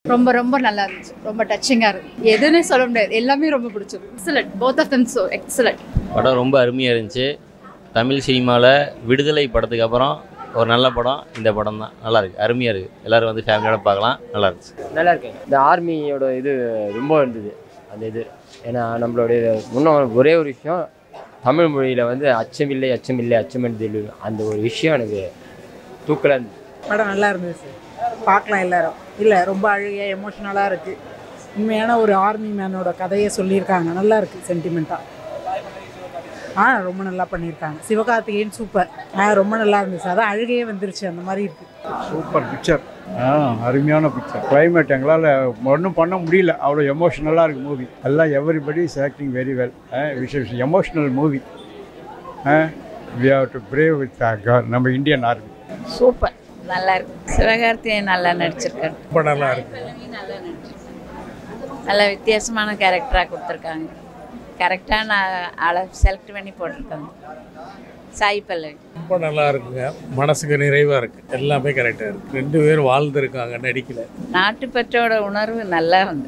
ரொம்ப ரொம்ப நல்லா இருந்துச்சு ரொம்ப டச்சிங்காக இருக்கு எதுவுமே சொல்ல முடியாது எல்லாமே ரொம்ப பிடிச்சது excellent both of them so excellent படம் ரொம்ப அருமையாக இருந்துச்சு தமிழ் சினிமாவில் விடுதலை படத்துக்கு அப்புறம் ஒரு நல்ல படம் இந்த படம் தான் நல்லா இருக்கு அருமையாக இருக்குது எல்லோரும் வந்து ஃபேமிலியோட பார்க்கலாம் நல்லா இருந்துச்சு நல்லா இருக்குங்க இந்த ஆர்மியோட இது ரொம்ப இருந்தது அந்த இது ஏன்னா நம்மளுடைய முன்ன ஒரே ஒரு விஷயம் தமிழ் மொழியில் வந்து அச்சமில்லை அச்சமில்லை அச்சமில்லை அந்த ஒரு விஷயம் எனக்கு தூக்கலாக இருந்தது படம் நல்லா இருந்தது சார் பார்க்கலாம் எல்லாரும் இல்லை ரொம்ப அழுகையாக எமோஷ்னலாக இருக்குது உண்மையான ஒரு ஆர்மி மேனோட கதையை சொல்லியிருக்காங்க நல்லா இருக்குது சென்டிமெண்ட்டாக ஆ ரொம்ப நல்லா பண்ணியிருக்காங்க சிவகார்த்திகேயன் சூப்பர் ஆ ரொம்ப நல்லா இருந்துச்சு அதான் அழுகையே வந்துருச்சு அந்த மாதிரி இருக்குது சூப்பர் பிக்சர் ஆ அருமையான பிக்சர் கிளைமேட் எங்களால் ஒன்றும் பண்ண முடியல அவ்வளோ எமோஷ்னலாக இருக்குது மூவி எல்லாம் everybody is acting very well wish emotional movie we have to brave with நம்ம இந்தியன் ஆர்மி சூப்பர் நல்லா இருக்கு சிவகார்த்திகேயன் நல்லா நடிச்சிருக்காரு ரொம்ப நல்லா இருக்கு நல்ல வித்தியாசமான கேரக்டராக கொடுத்துருக்காங்க கரெக்டான ஆளை செலக்ட் பண்ணி போட்டிருக்காங்க சாய் பல்லவி ரொம்ப நல்லா இருக்குங்க மனசுக்கு நிறைவாக இருக்குது எல்லாமே கரெக்டாக இருக்குது ரெண்டு பேரும் வாழ்ந்துருக்காங்க நடிக்கல நாட்டுப்பற்றோட உணர்வு நல்லா வந்து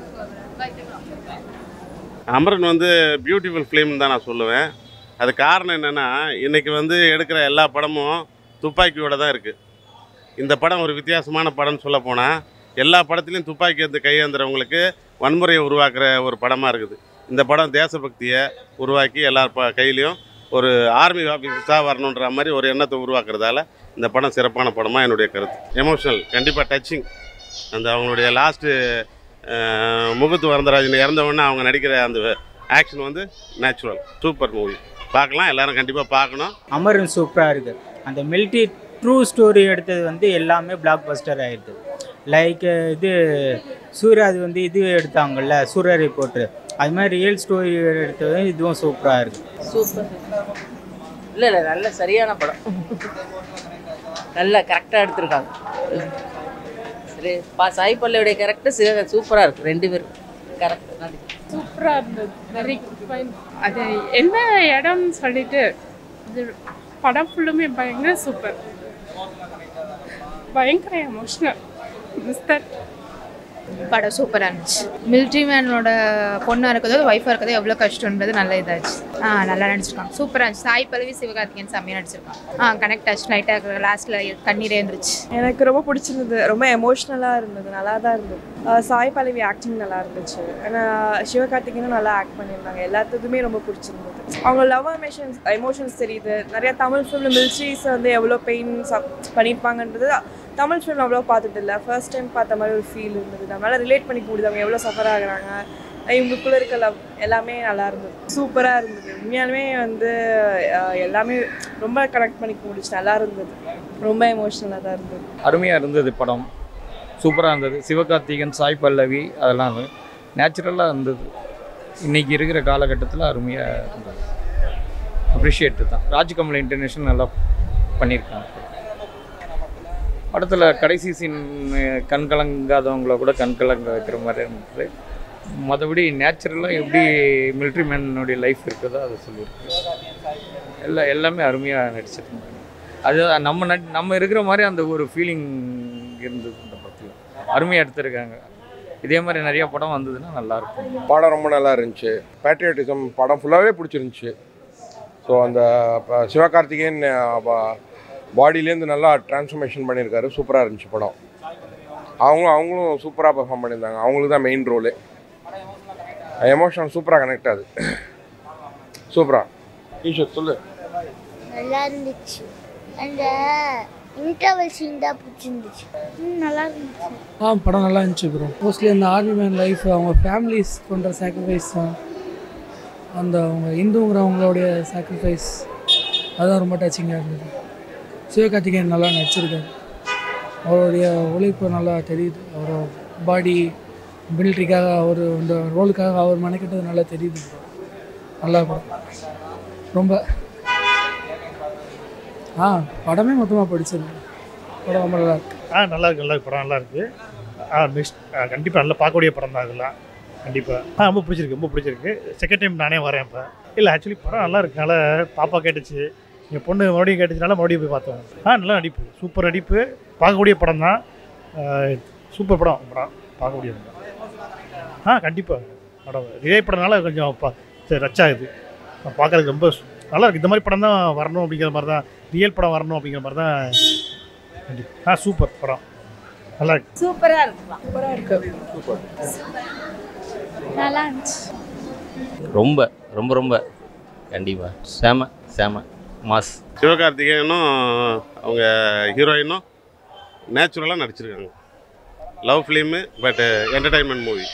அமரன் வந்து பியூட்டிஃபுல் ஃபிலிம் தான் நான் சொல்லுவேன் அது காரணம் என்னென்னா இன்றைக்கி வந்து எடுக்கிற எல்லா படமும் துப்பாக்கியோட தான் இருக்குது இந்த படம் ஒரு வித்தியாசமான படம்னு சொல்ல போனால் எல்லா படத்துலையும் துப்பாக்கி எடுத்து கையேந்துறவங்களுக்கு வன்முறையை உருவாக்குற ஒரு படமாக இருக்குது இந்த படம் தேசபக்தியை உருவாக்கி எல்லார் ப கையிலையும் ஒரு ஆர்மி ஆஃபீஸாக வரணுன்ற மாதிரி ஒரு எண்ணத்தை உருவாக்குறதால இந்த படம் சிறப்பான படமாக என்னுடைய கருத்து எமோஷனல் கண்டிப்பாக டச்சிங் அந்த அவங்களுடைய லாஸ்ட்டு முகுத்து வரதராஜன் இறந்த உடனே அவங்க நடிக்கிற அந்த ஆக்ஷன் வந்து நேச்சுரல் சூப்பர் மூவி பார்க்கலாம் எல்லாரும் கண்டிப்பாக பார்க்கணும் அமரன் சூப்பராக இருக்குது அந்த மிலிட்ரி ட்ரூ ஸ்டோரி எடுத்தது வந்து எல்லாமே பிளாக் பஸ்டர் ஆகிடுது லைக் இது சூர்யாது வந்து இது எடுத்தாங்கல்ல சூர்யா ரிப்போர்ட்ரு அது மாதிரி ரியல் ஸ்டோரி எடுத்தது இதுவும் சூப்பராக இருக்குது சூப்பர் இல்லை இல்லை நல்ல சரியான படம் நல்லா கரெக்டாக எடுத்திருக்காங்க சரி பா சாய் பல்லையுடைய கேரக்டர் சிவ சூப்பராக இருக்குது ரெண்டு பேரும் கரெக்ட் நன்றி சூப்பராக இருந்தது வெரி ஃபைன் அது என்ன இடம்னு சொல்லிட்டு இது படம் ஃபுல்லுமே பயங்கர சூப்பர் பயங்கர எமோஷ்னல் மிஸ்டர் படம் சூப்பராக இருந்துச்சு மிலிட்ரி மேனோட பொண்ணாக இருக்கிறதோ ஒய்ஃபாக இருக்கிறதோ எவ்வளோ கஷ்டன்றது நல்ல இதாச்சு ஆ நல்லா நடிச்சிருக்காங்க சூப்பராக இருந்துச்சு சாய் பல்லவி சிவகார்த்திகேயன் செம்மையாக நடிச்சிருக்காங்க ஆ கனெக்ட் ஆச்சு லைட்டாக லாஸ்ட்டில் கண்ணீரே இருந்துச்சு எனக்கு ரொம்ப பிடிச்சிருந்தது ரொம்ப எமோஷ்னலாக இருந்தது நல்லா தான் இருந்தது அஹ் சாய் பல்லவி ஆக்டிங் நல்லா இருந்துச்சு ஆனால் சிவகார்த்திகேயனும் நல்லா ஆக்ட் பண்ணியிருந்தாங்க எல்லாத்துக்குமே ரொம்ப பிடிச்சிருந்தது அவங்க லவ் எமோஷன்ஸ் எமோஷன்ஸ் தெரியுது நிறையா தமிழ் ஃபிலிம் மிலிட்ரிஸ் வந்து எவ்வளோ பெயின் பண்ணியிருப்பாங்கன்றது தமிழ் ஃபிலிம் அவ்வளோ பார்த்தது இல்லை ஃபர்ஸ்ட் டைம் பார்த்த மாதிரி ஒரு ஃபீல் இருந்தது நம்மளால் ரிலேட் பண்ணிக்க முடியுது அவங்க எவ்வளோ சஃபர் ஆகுறாங்க இவங்களுக்குள்ளே இருக்க லவ் எல்லாமே நல்லா இருந்தது சூப்பராக இருந்தது உண்மையாலுமே வந்து அஹ், எல்லாமே ரொம்ப கனெக்ட் பண்ணிக்க முடிச்சு நல்லா இருந்தது ரொம்ப எமோஷ்னலாக தான் இருந்தது அருமையாக இருந்தது படம் சூப்பராக இருந்தது சிவகார்த்திகன் சாய் பல்லவி அதெல்லாம் நேச்சுரலாக இருந்தது இன்றைக்கி இருக்கிற காலகட்டத்தில் அருமையாக இருந்தது அப்ரிஷியேட் தான் ராஜ்கமல் இன்டர்நேஷனல் நல்லா பண்ணியிருக்காங்க படத்தில் கடைசி சீன் கண் கலங்காதவங்கள கூட கண் கலங்க வைக்கிற மாதிரி இருந்தது மற்றபடி நேச்சுரலாக எப்படி மிலிட்ரி மேனுடைய லைஃப் இருக்குதோ அதை சொல்லியிருக்கு எல்லா எல்லாமே அருமையாக நடிச்சிருந்தாங்க அது நம்ம நட் நம்ம இருக்கிற மாதிரி அந்த ஒரு ஃபீலிங் இருந்தது இந்த படத்தில் அருமையாக எடுத்திருக்காங்க இதே மாதிரி நிறைய படம் வந்ததுன்னா நல்லாயிருக்கும் படம் ரொம்ப நல்லா இருந்துச்சு பேட்ரியாட்டிசம் படம் ஃபுல்லாகவே பிடிச்சிருந்துச்சு ஸோ அந்த ப- சிவகார்த்திகேயன் பாடியிலேருந்து நல்லா டிரான்ஸ்ஃபர்மேஷன் பண்ணியிருக்காரு சூப்பராக இருந்துச்சு படம் அவங்களும் அவங்களும் சூப்பராக பெர்ஃபார்ம் பண்ணியிருந்தாங்க அவங்களுக்கு தான் மெயின் ரோலு எமோஷனல் சூப்பராக கனெக்ட் ஆகுது சூப்பராக ஈஸ்வர் சொல்லு நல்லா இருந்துச்சு அந்த இன்டர்வல் சீன் தான் பிடிச்சிருந்துச்சு ம், நல்லா இருந்துச்சு ஆ படம் நல்லா இருந்துச்சு ப்ரோ மோஸ்ட்லி அந்த ஆர்மி மேன் லைஃப் அவங்க ஃபேமிலிஸ் பண்ணுற சாக்ரிஃபைஸ் தான் அந்த அவங்க இந்துங்கிறவங்களுடைய சாக்ரிஃபைஸ் அதுதான் ரொம்ப டச்சிங்காக இருந்தது சிவகார்த்திகேயன் நல்லா நடிச்சிருக்காரு அவருடைய உழைப்பு நல்லா தெரியுது அவரோட பாடி மிலிட்ரிக்காக அவர் அந்த ரோலுக்காக அவர் மெனக்கிட்டது நல்லா தெரியுது bro. நல்லா படம் ரொம்ப ஆ படமே மொத்தமாக படிச்சிருந்தேன் படம் ரொம்ப நல்லா இருக்கு ஆ நல்லா இருக்கு நல்லா இருக்கு படம் நல்லா இருக்கு ஆ நெக்ஸ்ட் கண்டிப்பாக நல்லா பார்க்கக்கூடிய படம் தான் அதெல்லாம் கண்டிப்பாக ஆ ரொம்ப பிடிச்சிருக்கு ரொம்ப பிடிச்சிருக்கு செகண்ட் டைம் நானே வரேன் இப்போ இல்லை ஆக்சுவலி படம் நல்லா இருக்கனால பாப்பா கேட்டுச்சு என் பொண்ணு மறுபடியும் கேட்டுச்சுனால மறுபடியும் போய் பார்த்தோம் ஆ நல்லா நடிப்பு சூப்பர் நடிப்பு பார்க்கக்கூடிய படம் தான் சூப்பர் படம் படம் பார்க்க முடியாது ஆ கண்டிப்பாக படம் விஜய் படம்னால கொஞ்சம் பா சரி ரச்சாகுது பார்க்கறதுக்கு ரொம்ப சு- நல்லா இருக்கு இந்த மாதிரி படம் தான் வரணும் அப்படிங்கிற மாதிரி தான் ரியல் படம் வரணும் அப்படிங்கிற மாதிரி தான் கண்டிப்பா. ஆ சூப்பர் படம் நல்லா இருக்கு சூப்பராக இருக்கலாம் சூப்பராக இருக்கு நல்லா இருந்துச்சு ரொம்ப ரொம்ப ரொம்ப கண்டிப்பாக செம செம மாஸ் சிவகார்த்திகேயனும் அவங்க ஹீரோயினும் நேச்சுரலாக நடிச்சிருக்காங்க love film but entertainment movie